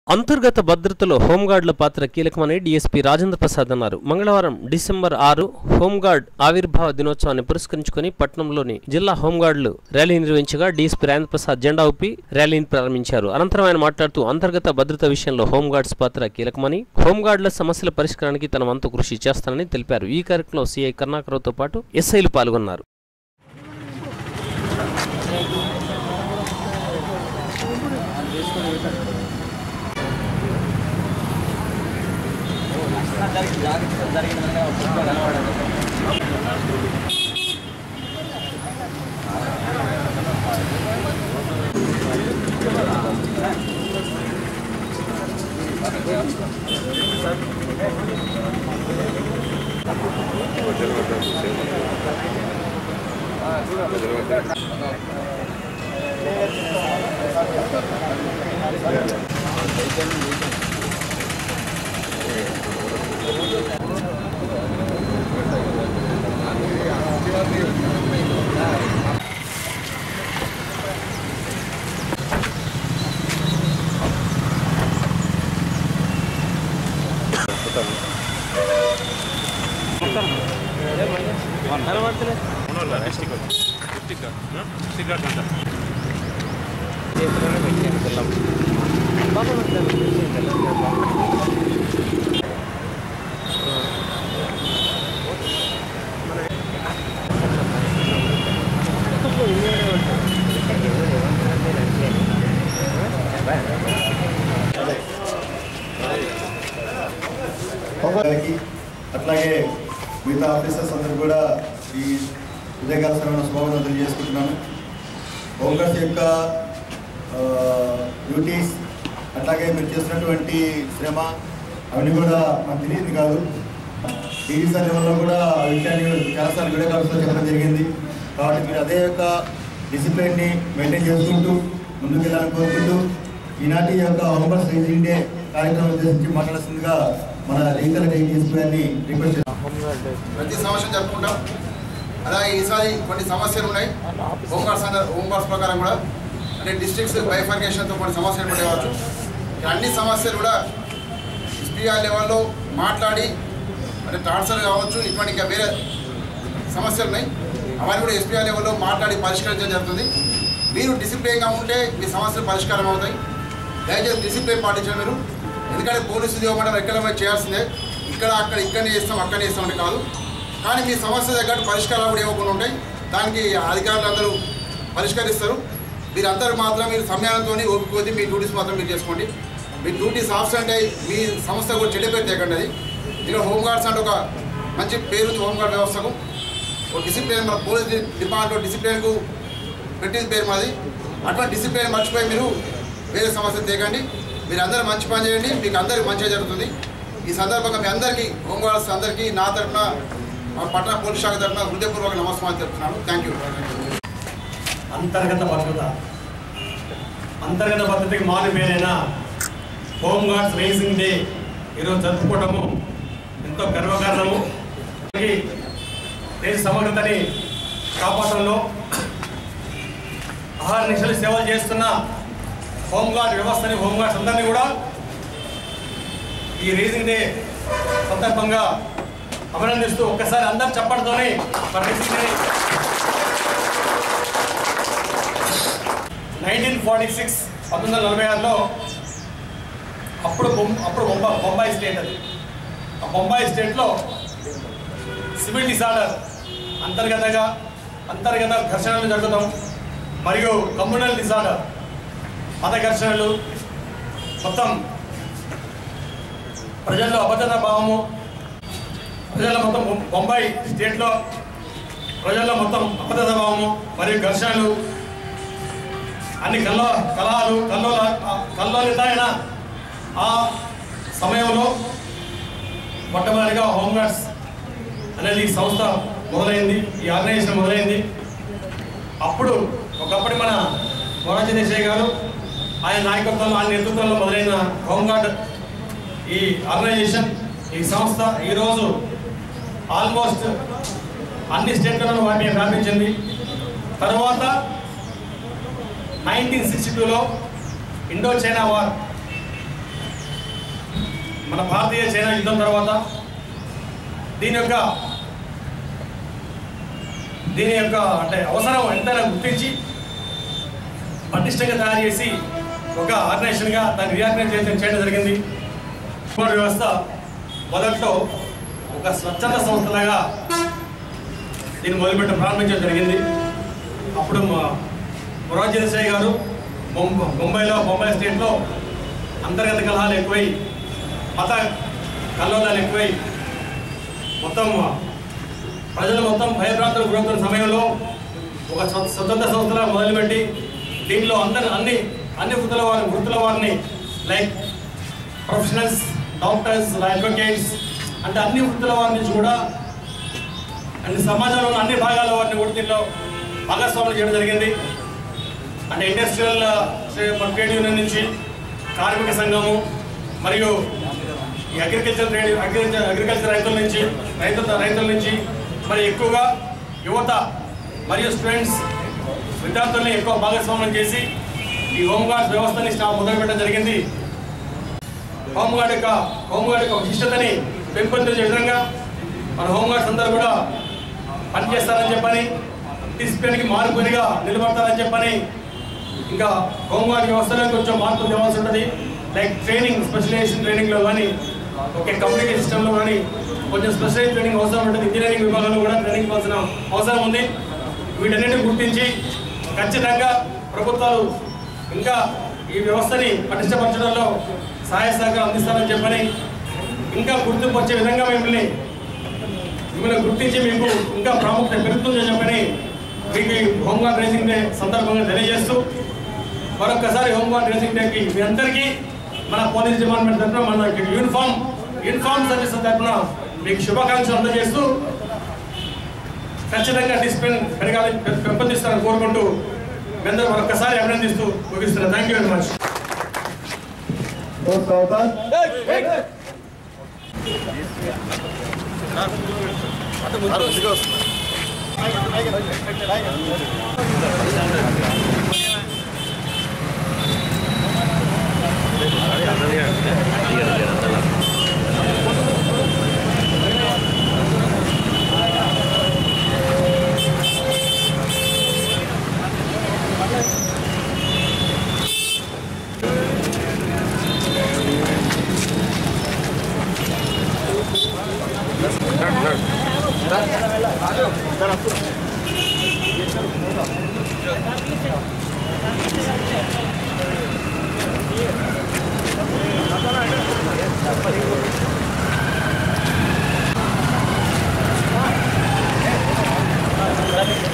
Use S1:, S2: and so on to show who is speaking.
S1: అంతర్గత భద్రతలో హోంగార్డుల పాత్ర కీలకమని డీఎస్పీ రాజేంద్ర ప్రసాద్ అన్నారు మంగళవారం డిసెంబర్ ఆరు హోంగార్డ్ ఆవిర్భావ దినోత్సవాన్ని పురస్కరించుకుని పట్టణంలోని జిల్లా హోంగార్డులు ర్యాలీ నిర్వహించగా డీఎస్పీ రాజేంద్ర ప్రసాద్ జెండా ఊపి ర్యాలీని ప్రారంభించారు అనంతరం ఆయన మాట్లాడుతూ అంతర్గత భద్రత విషయంలో హోంగార్డ్స్ పాత్ర కీలకమని హోంగార్డుల సమస్యల పరిష్కారానికి తన వంతు కృషి చేస్తానని తెలిపారు ఈ కార్యక్రమంలో సీఐ కరుణాకర్రావుతో పాటు ఎస్ఐలు పాల్గొన్నారు
S2: గారికి అట్లాగే మిగతా ఆఫీసర్స్ అందరూ కూడా ఈ ఉదయకాల సమయంలో స్వాగతం తెలియజేసుకుంటున్నాను హోంగార్డ్స్ యొక్క డ్యూటీస్ అట్లాగే మీరు చేస్తున్నటువంటి శ్రమ అవన్నీ కూడా మనకు తెలియదు కాదు టీవీ లెవెల్లో కూడా ఆ విషయాన్ని చాలాసార్లు వీడియో కాల్స్లో చెప్పడం జరిగింది కాబట్టి మీరు అదే యొక్క డిసిప్లిన్ని మెయింటైన్ చేసుకుంటూ ముందుకు వెళ్ళాలని కోరుకుంటూ ఈనాటి యొక్క హోంగార్డ్స్ రైజింగ్ డే కార్యక్రమం ఉద్దేశించి మాట్లాడాల్సిందిగా మన లీగల్ డీఎస్పీ గారిని రిక్వెస్ట్ చేస్తాం
S3: ప్రతి సంవత్సరం జరుపుకుంటాం అలాగే ఈసారి కొన్ని సమస్యలు ఉన్నాయి హోంగార్డ్స్ అందరూ హోంగార్డ్స్ ప్రకారం కూడా అంటే డిస్ట్రిక్ట్స్ బైఫర్కేషన్తో కొన్ని సమస్యలు కూడా కావచ్చు ఈ అన్ని సమస్యలు కూడా ఎస్పీఆర్ లెవెల్లో మాట్లాడి అంటే ట్రాన్స్ఫర్ కావచ్చు ఇటువంటి ఇంకా వేరే సమస్యలు ఉన్నాయి అవన్నీ కూడా ఎస్పీఆర్ లెవెల్లో మాట్లాడి పరిష్కరించడం జరుగుతుంది మీరు డిసిప్లిన్గా ఉంటే మీ సమస్యలు పరిష్కారం అవుతాయి దయచేసి డిసిప్లిన్ పాటించండి మీరు ఎందుకంటే పోలీసు ఉద్యోగం ఎక్కడ పోయి చేయాల్సిందే ఇక్కడ అక్కడ ఇక్కడనే చేస్తాం అక్కడనే చేస్తాం అంటే కాదు కానీ మీ సమస్య తగ్గట్టు పరిష్కారాలు కూడా ఇవ్వకుండా ఉంటాయి దానికి అధికారులు అందరూ పరిష్కరిస్తారు మీరందరూ మాత్రం మీరు సమయాలతో ఓపిక కొద్దీ మీ డ్యూటీస్ మాత్రం మీరు చేసుకోండి మీ డ్యూటీస్ ఆబ్సెంట్ అయ్యి మీ సంస్థ కూడా చెడ్డ పేరు తేకండి అది ఇక్కడ హోంగార్డ్స్ అంటే ఒక మంచి పేరు ఉంది హోంగార్డ్ వ్యవస్థకు ఒక డిసిప్లిన్ మన పోలీస్ డిపార్ట్మెంట్ డిసిప్లిన్కు పెట్టింది పేరు మాది అటువంటి డిసిప్లిన్ మర్చిపోయి మీరు వేరే సమస్యలు తేకండి మీరు అందరూ మంచి పని చేయండి మీకు అందరికి మంచిగా జరుగుతుంది ఈ సందర్భంగా మీ అందరికీ హోంగార్డ్స్ అందరికీ నా తరఫున మా పట్టణ పోలీస్ శాఖ తరఫున హృదయపూర్వక నమస్కారం చెప్తున్నాను థ్యాంక్ యూ
S4: అంతర్గత భద్రత అంతర్గత భద్రతకి మారు పేరైన హోమ్ గార్డ్స్ రేసింగ్ డే ఈరోజు జరుపుకోవటము ఎంతో గర్వకారణము ఈ దేశ సమగ్రతని కాపాడడంలో ఆహార నిశలు సేవలు చేస్తున్న హోంగార్డ్ వ్యవస్థని హోంగార్డ్స్ అందరినీ కూడా ఈ రేసింగ్ డే సందర్భంగా అభినందిస్తూ ఒక్కసారి అందరు చప్పటితోనే మన raising day nineteen forty six పంతొమ్మిది వందల నలభై ఆరులో అప్పుడు బొం- అప్పుడు బొంబా బొంబాయి స్టేట్ అది ఆ బొంబాయి స్టేట్లో సివిల్ డిసార్డర్ అంతర్గతంగా అంతర్గత ఘర్షణలు జరుగుతాం మరియు కమ్యూనల్ డిసార్డర్ మత ఘర్షణలు మొత్తం ప్రజల్లో అభద్రతా భావము ప్రజల్లో మొత్తం బొం- బొంబాయి స్టేట్లో ప్రజల్లో మొత్తం అభద్రతా భావము మరియు ఘర్షణలు అన్ని కల్లో కళాలు కల్లోల కల్లోలితమైన ఆ సమయంలో మొట్టమొదటిగా హోంగార్డ్స్ అనేది ఈ సంస్థ మొదలైంది ఈ ఆర్గనైజేషన్ మొదలైంది అప్పుడు ఒకప్పటి మన మొరాజీ దేశాయ్ గారు ఆయన నాయకత్వంలో ఆయన నేతృత్వంలో మొదలైన హోంగార్డ్ ఈ ఆర్గనైజేషన్ ఈ సంస్థ ఈరోజు ఆల్మోస్ట్ అన్ని స్టేట్లలో వాటిని వ్యాపించింది తర్వాత నైన్టీన్ సిక్స్టీ టూలో ఇండో చైనా వార్ మన భారతీయ చైనా యుద్ధం తర్వాత దీని యొక్క దీని యొక్క అంటే అవసరం ఎంతైనా గుర్తించి పటిష్టంగా తయారు చేసి ఒక ఆర్గనైజేషన్గా దాన్ని రీఆర్గనైజేషన్ చేయడం జరిగింది ఫుట్బాల్ వ్యవస్థ మొదట్లో ఒక స్వచ్ఛంద సంస్థలాగా దీన్ని మొదలుపెట్టి ప్రారంభించడం జరిగింది అప్పుడు మా మొరార్జీ దేశాయ్ గారు బొంబ- బొంబాయిలో బొంబాయి స్టేట్లో అంతర్గత కలహాలు ఎక్కువై మత కల్లోలాలు ఎక్కువై మొత్తం ప్రజలు మొత్తం భయభ్రాంతులు గురవుతున్న సమయంలో ఒక స్వ- స్వతంత్ర సంస్థలా మొదలుపెట్టి దీంట్లో అందరు అన్ని అన్ని వృత్తుల వారి వృత్తుల వారిని లైక్ ప్రొఫెషనల్స్ డాక్టర్స్ అడ్వకేట్స్ అంటే అన్ని వృత్తుల వారి నుంచి కూడా అన్ని సమాజంలో ఉన్న అన్ని భాగాల వారిని కూడా దీంట్లో భాగస్వాములు చేయడం జరిగింది అంటే ఇండస్ట్రియల్ ట్రేడ్ యూనియన్ నుంచి కార్మిక సంఘము మరియు ఈ అగ్రికల్చర్ ట్రేడ్ అగ్రికల్చర్ అగ్రికల్చర్ రైతుల నుంచి రైతుల రైతుల నుంచి మరి ఎక్కువగా యువత మరియు స్టూడెంట్స్ విద్యార్థుల్ని ఎక్కువ భాగస్వామ్యం చేసి ఈ హోంగార్డ్ వ్యవస్థని స్టా మొదలుపెట్టడం జరిగింది హోంగార్డ్ యొక్క హోంగార్డ్ యొక్క విశిష్టతని పెంపొందించే విధంగా మన హోంగార్డ్స్ అందరూ కూడా పనిచేస్తారని చెప్పని డిసిప్లిన్కి మారుపడిగా నిలబడతారని చెప్పని ఇంకా హోంగార్డ్ వ్యవస్థలో కొంచెం మార్పు తేవాల్సి ఉంటుంది లైక్ ట్రైనింగ్ స్పెషలైజేషన్ ట్రైనింగ్లో కానీ ఓకే కమ్యూనికేషన్ సిస్టంలో కానీ కొంచెం స్పెషలైజ్ ట్రైనింగ్ అవసరం ఉంటుంది ఇంజనీరింగ్ విభాగంలో కూడా ట్రైనింగ్ ఇవ్వాల్సిన అవసరం ఉంది వీటన్నిటిని గుర్తించి ఖచ్చితంగా ప్రభుత్వాలు ఇంకా ఈ వ్యవస్థని పటిష్టపరచడంలో సహాయ సహకారం అందిస్తారని చెప్పని ఇంకా గుర్తింపు వచ్చే విధంగా మిమ్మల్ని మిమ్మల్ని గుర్తించి మీకు ఇంకా ప్రాముఖ్యత పెరుగుతుందని చెప్పని మీకు ఈ హోంగార్డ్ రేసింగ్ డే సందర్భంగా తెలియజేస్తూ మరొకసారి హోంగార్డ్ రేసింగ్ డేకి మీ అందరికీ మన పోలీస్ డిపార్ట్మెంట్ తరఫున మన యూనిఫామ్ యూనిఫామ్ సర్వీస్ తరఫున మీకు శుభాకాంక్షలు అందజేస్తూ ఖచ్చితంగా డిసిప్లిన్ పెరగాలి పె- పెంపొందిస్తారని కోరుకుంటూ మీ అందరూ మరొకసారి అభినందిస్తూ ముగిస్తున్నాను థ్యాంక్ యూ వెరీ మచ్
S2: दोस्त होता
S5: Gracias.